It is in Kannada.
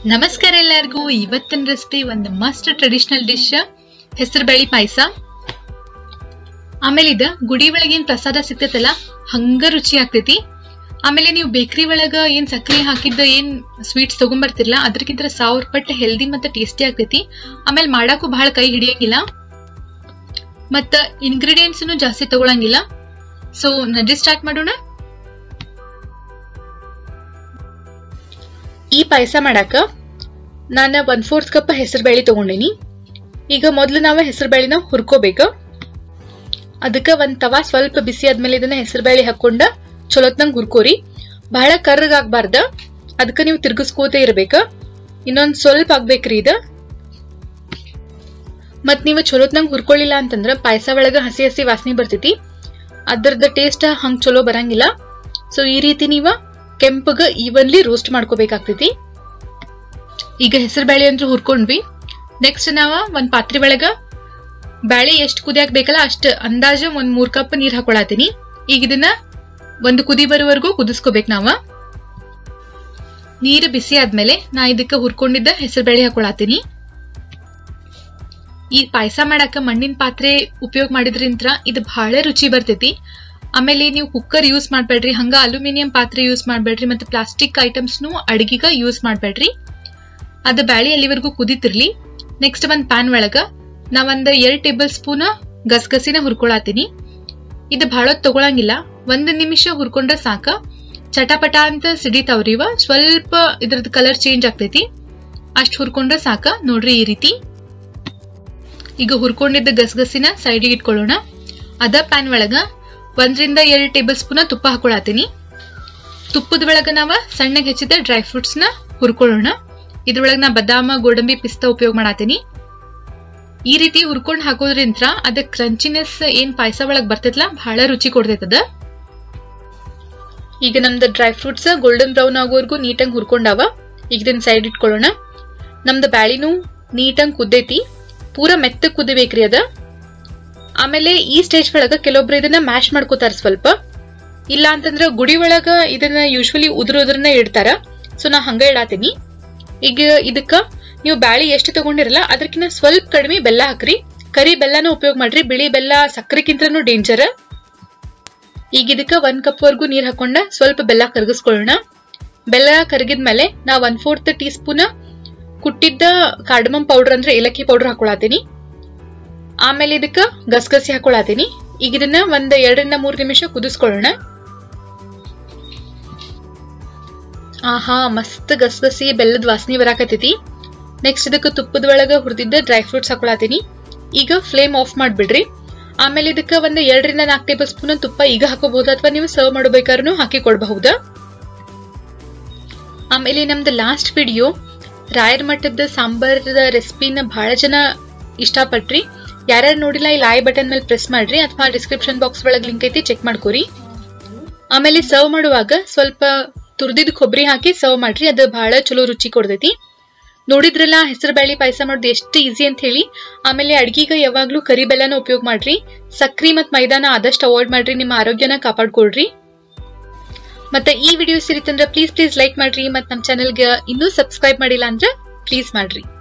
ನಮಸ್ಕಾರ ಎಲ್ಲರಿಗೂ ಇವತ್ತಿನ ರೆಸಿಪಿ ಒಂದು ಮಸ್ಟ್ ಟ್ರೆಡಿಷನಲ್ ಡಿಶ್ ಹೆಸರುಬೇಳಿ ಪಾಯಸ ಆಮೇಲೆ ಇದ ಗುಡಿ ಒಳಗೇನ್ ಪ್ರಸಾದ ಸಿಗ್ತೈತಲ್ಲ ಹಂಗ ರುಚಿ ಆಗ್ತೈತಿ ಆಮೇಲೆ ನೀವು ಬೇಕರಿ ಒಳಗ ಏನ್ ಸಕ್ಕರೆ ಹಾಕಿದ್ದ ಏನ್ ಸ್ವೀಟ್ಸ್ ತಗೊಂಬರ್ತಿರಲ್ಲ ಅದಕ್ಕಿಂತ ಸಾವಿರ ಪಟ್ಟು ಹೆಲ್ದಿ ಮತ್ತೆ ಟೇಸ್ಟಿ ಆಗ್ತೈತಿ ಆಮೇಲೆ ಮಾಡಾಕು ಬಹಳ ಕೈ ಹಿಡಿಯಂಗಿಲ್ಲ ಮತ್ತ ಇಂಗ್ರೀಡಿಯೆಂಟ್ಸ್ ಜಾಸ್ತಿ ತಗೊಳಂಗಿಲ್ಲ ಸೊ ನಡಿ ಸ್ಟಾರ್ಟ್ ಮಾಡೋಣ ಈ ಪಾಯಸ ಮಾಡಾಕ ನಾನು ಒನ್ ಫೋರ್ತ್ ಕಪ್ ಹೆಸರುಬೇಳೆ ತಗೊಂಡಿನಿ ಈಗ ಮೊದಲು ನಾವು ಹೆಸರುಬೇಳೆನ ಹುರ್ಕೋಬೇಕು ಅದಕ್ಕೆ ಒಂದ್ ತವಾ ಸ್ವಲ್ಪ ಬಿಸಿ ಆದ್ಮೇಲೆ ಇದನ್ನ ಹೆಸರುಬೇಳೆ ಹಾಕೊಂಡ ಚಲೋತ್ನಂಗ್ ಹುರ್ಕೋರಿ ಬಹಳ ಕರ್ರಗಾಗ್ಬಾರ್ದ ಅದಕ್ಕೆ ನೀವು ತಿರ್ಗಿಸ್ಕೋತೇ ಇರ್ಬೇಕ ಇನ್ನೊಂದ್ ಸ್ವಲ್ಪ ಆಗ್ಬೇಕ್ರಿ ಇದ ಮತ್ ನೀವು ಚಲೋತ್ನಂಗ್ ಹುರ್ಕೊಳ್ಳಿಲ್ಲ ಅಂತಂದ್ರ ಪಾಯಸ ಒಳಗ ಹಸಿ ಹಸಿ ವಾಸನೆ ಬರ್ತೈತಿ ಅದ್ರದ ಟೇಸ್ಟ್ ಹಂಗ್ ಚಲೋ ಬರಂಗಿಲ್ಲ ಸೊ ಈ ರೀತಿ ನೀವ ಕೆಂಪಗ ಈವನ್ಲಿ ರೋಸ್ಟ್ ಮಾಡ್ಕೋಬೇಕಾಗ್ತೈತಿ ಈಗ ಹೆಸರು ಬೇಳೆ ಅಂತೂ ಹುರ್ಕೊಂಡ್ವಿ ನೆಕ್ಸ್ಟ್ ನಾವ ಒಂದ್ ಪಾತ್ರೆ ಒಳಗ ಬ್ಯಾಳೆ ಎಷ್ಟು ಕುದಿಯಾಕ್ ಬೇಕಲ್ಲ ಅಷ್ಟ ಅಂದಾಜು ಒಂದ್ ಮೂರ್ ಕಪ್ ನೀರ್ ಹಾಕೊಳತೀನಿ ಈಗ ಇದನ್ನ ಒಂದು ಕುದಿ ಬರುವವರೆಗೂ ಕುದಿಸ್ಕೋಬೇಕು ನಾವ ನೀರು ಬಿಸಿ ಆದ್ಮೇಲೆ ನಾ ಇದಕ್ಕ ಹುರ್ಕೊಂಡಿದ್ದ ಹೆಸರು ಬೇಳೆ ಹಾಕೊಳತೀನಿ ಈ ಪಾಯಸ ಮಾಡಾಕ ಮಣ್ಣಿನ ಪಾತ್ರೆ ಉಪಯೋಗ ಮಾಡಿದ್ರಿಂತ್ರ ಇದು ಬಹಳ ರುಚಿ ಬರ್ತೈತಿ ಆಮೇಲೆ ನೀವು ಕುಕ್ಕರ್ ಯೂಸ್ ಮಾಡ್ಬೇಡ್ರಿ ಹಂಗ ಅಲ್ಯೂಮಿನಿಯಂ ಪಾತ್ರೆ ಯೂಸ್ ಮಾಡ್ಬೇಡ್ರಿ ಮತ್ತೆ ಪ್ಲಾಸ್ಟಿಕ್ ಐಟಮ್ಸ್ನು ಅಡಿಗೆಗ ಯೂಸ್ ಮಾಡ್ಬೇಡ್ರಿ ಅದ ಬ್ಯಾಳಿ ಅಲ್ಲಿವರೆಗೂ ಕುದಿತಿರ್ಲಿ ನೆಕ್ಸ್ಟ್ ಒಂದ್ ಪ್ಯಾನ್ ಒಳಗ ನಾವೊಂದ್ ಎರಡ್ ಟೇಬಲ್ ಸ್ಪೂನ್ ಗಸಗಸಿನ ಹುರ್ಕೊಳತೀನಿ ಇದು ಬಹಳ ತಗೊಳಂಗಿಲ್ಲ ಒಂದ್ ನಿಮಿಷ ಹುರ್ಕೊಂಡ್ರೆ ಸಾಕ ಚಟಪಟ ಅಂತ ಸಿಡಿತಾವ್ರಿವ ಸ್ವಲ್ಪ ಇದ್ರದ್ ಕಲರ್ ಚೇಂಜ್ ಆಗ್ತೈತಿ ಅಷ್ಟ್ ಹುರ್ಕೊಂಡ್ರೆ ಸಾಕ ನೋಡ್ರಿ ಈ ರೀತಿ ಈಗ ಹುರ್ಕೊಂಡಿದ್ದ ಗಸಗಸಿನ ಸೈಡಿಗೆ ಇಟ್ಕೊಳ್ಳೋಣ ಅದ ಪ್ಯಾನ್ ಒಳಗ ಒಂದರಿಂದ ಎರಡು ಟೇಬಲ್ ಸ್ಪೂನ್ ತುಪ್ಪ ಹಾಕೊಳತೀನಿ ತುಪ್ಪದ ಒಳಗ ನಾವ ಸಣ್ಣಗೆ ಹೆಚ್ಚಿದ ಡ್ರೈ ಫ್ರೂಟ್ಸ್ ನ ಹುರ್ಕೊಳ್ಳೋಣ ಇದ್ರೊಳಗ ನಾ ಬದಾಮ ಗೋಡಂಬಿ ಪಿಸ್ತಾ ಉಪಯೋಗ ಮಾಡಾತೀನಿ ಈ ರೀತಿ ಹುರ್ಕೊಂಡ್ ಹಾಕೋದ್ರಿಂತ್ರ ಅದ ಕ್ರಂಚಿನೆಸ್ ಏನ್ ಪಾಯಸ ಒಳಗ್ ಬರ್ತೈತಲ್ಲ ಬಹಳ ರುಚಿ ಕೊಡ್ತೈತದ ಈಗ ನಮ್ದು ಡ್ರೈ ಫ್ರೂಟ್ಸ್ ಗೋಲ್ಡನ್ ಬ್ರೌನ್ ಆಗೋವರೆಗೂ ನೀಟಾಗಿ ಹುರ್ಕೊಂಡಾವ ಈಗ ಇದನ್ನ ಸೈಡ್ ಇಟ್ಕೊಳ್ಳೋಣ ನಮ್ದು ಬ್ಯಾಳಿನೂ ನೀಟಾಗಿ ಕುದ್ದೈತಿ ಪೂರ ಮೆತ್ತಗ್ ಕುದಿಬೇಕ್ರಿ ಅದ ಆಮೇಲೆ ಈ ಸ್ಟೇಜ್ ಒಳಗ ಕೆಲವೊಬ್ರು ಇದನ್ನ ಮ್ಯಾಶ್ ಮಾಡ್ಕೋತಾರ ಸ್ವಲ್ಪ ಇಲ್ಲ ಅಂತಂದ್ರ ಗುಡಿ ಒಳಗ ಇದನ್ನ ಯೂಶ್ವಲಿ ಉದ್ರ ಉದ್ರನ್ನ ಇಡ್ತಾರ ಸೊ ನಾ ಹಂಗ ಇಡಾತೀನಿ ಈಗ ಇದಕ್ಕ ನೀವು ಬ್ಯಾಳಿ ಎಷ್ಟು ತಗೊಂಡಿರಲ್ಲ ಅದಕ್ಕಿಂತ ಸ್ವಲ್ಪ ಕಡಿಮೆ ಬೆಲ್ಲ ಹಾಕ್ರಿ ಕರಿ ಬೆಲ್ಲನ ಉಪಯೋಗ ಮಾಡ್ರಿ ಬಿಳಿ ಬೆಲ್ಲ ಸಕ್ಕರೆಕ್ಕಿಂತನೂ ಡೇಂಜರ್ ಈಗ ಇದಕ್ಕ ಒಂದ್ ಕಪ್ ವರ್ಗು ನೀರ್ ಹಾಕೊಂಡ ಸ್ವಲ್ಪ ಬೆಲ್ಲ ಕರಗಿಸ್ಕೊಳ್ಳೋಣ ಬೆಲ್ಲ ಕರಗಿದ್ಮೇಲೆ ನಾ ಒನ್ ಫೋರ್ತ್ ಟೀ ಸ್ಪೂನ್ ಕುಟ್ಟಿದ್ದ ಕಾರ್ಡಮಮ್ ಪೌಡರ್ ಅಂದ್ರೆ ಏಲಕ್ಕಿ ಪೌಡರ್ ಹಾಕೊಳತೀನಿ ಆಮೇಲೆ ಇದಕ್ಕ ಗಸಗಸಿ ಹಾಕೊಳತೀನಿ ಈಗ ಇದನ್ನ ಒಂದ್ ಎರಡರಿಂದ ಮೂರ್ ನಿಮಿಷ ಕುದಿಸ್ಕೊಳ್ಳೋಣ ಆಹಾ ಮಸ್ತ್ ಗಸಗಸಿ ಬೆಲ್ಲದ ವಾಸನೆ ಬರಾಕತ್ತೈತಿ ನೆಕ್ಸ್ಟ್ ಇದಕ್ಕ ತುಪ್ಪದ ಒಳಗ ಹುರಿದಿದ್ದ ಡ್ರೈ ಫ್ರೂಟ್ಸ್ ಹಾಕೊಳತೀನಿ ಈಗ ಫ್ಲೇಮ್ ಆಫ್ ಮಾಡ್ಬಿಡ್ರಿ ಆಮೇಲೆ ಇದಕ್ಕ ಒಂದ್ ಎರಡರಿಂದ ನಾಲ್ಕು ಟೇಬಲ್ ಸ್ಪೂನ್ ತುಪ್ಪ ಈಗ ಹಾಕೋಬಹುದು ಅಥವಾ ನೀವು ಸರ್ವ್ ಮಾಡಬೇಕಾದ್ರೂ ಹಾಕಿ ಕೊಡಬಹುದ ಆಮೇಲೆ ನಮ್ದು ಲಾಸ್ಟ್ ವಿಡಿಯೋ ರಾಯರ್ ಮಠದ ಸಾಂಬಾರದ ರೆಸಿಪಿನ ಬಹಳ ಜನ ಇಷ್ಟಪಟ್ರಿ ಯಾರ್ಯಾರು ನೋಡಿಲ್ಲ ಇಲ್ಲಿ ಐ ಬಟನ್ ಮೇಲೆ ಪ್ರೆಸ್ ಮಾಡ್ರಿ ಅಥವಾ ಡಿಸ್ಕ್ರಿಪ್ಷನ್ ಬಾಕ್ಸ್ ಒಳಗೆ ಲಿಂಕ್ ಐತಿ ಚೆಕ್ ಮಾಡ್ಕೋರಿ ಆಮೇಲೆ ಸರ್ವ್ ಮಾಡುವಾಗ ಸ್ವಲ್ಪ ತುರ್ದಿದ್ ಕೊಬ್ಬರಿ ಹಾಕಿ ಸರ್ವ್ ಮಾಡ್ರಿ ಅದು ಬಹಳ ಚಲೋ ರುಚಿ ಕೊಡ್ತೈತಿ ನೋಡಿದ್ರಲ್ಲ ಹೆಸರು ಬೇಳೆ ಪಾಯಸ ಮಾಡೋದು ಎಷ್ಟು ಈಸಿ ಅಂತ ಹೇಳಿ ಆಮೇಲೆ ಅಡ್ಗಿಗ ಯಾವಾಗ್ಲೂ ಕರಿ ಬೆಲ್ಲನ ಉಪಯೋಗ ಮಾಡ್ರಿ ಸಕ್ರಿ ಮತ್ ಮೈದಾನ ಆದಷ್ಟು ಅವಾಯ್ಡ್ ಮಾಡ್ರಿ ನಿಮ್ಮ ಆರೋಗ್ಯನ ಕಾಪಾಡ್ಕೊಳ್ರಿ ಮತ್ತೆ ಈ ವಿಡಿಯೋ ಸಿರಿತಂದ್ರ ಪ್ಲೀಸ್ ಪ್ಲೀಸ್ ಲೈಕ್ ಮಾಡ್ರಿ ಮತ್ ನಮ್ ಚಾನೆಲ್ಗೆ ಇನ್ನೂ ಸಬ್ಸ್ಕ್ರೈಬ್ ಮಾಡಿಲ್ಲ ಅಂದ್ರೆ ಪ್ಲೀಸ್ ಮಾಡ್ರಿ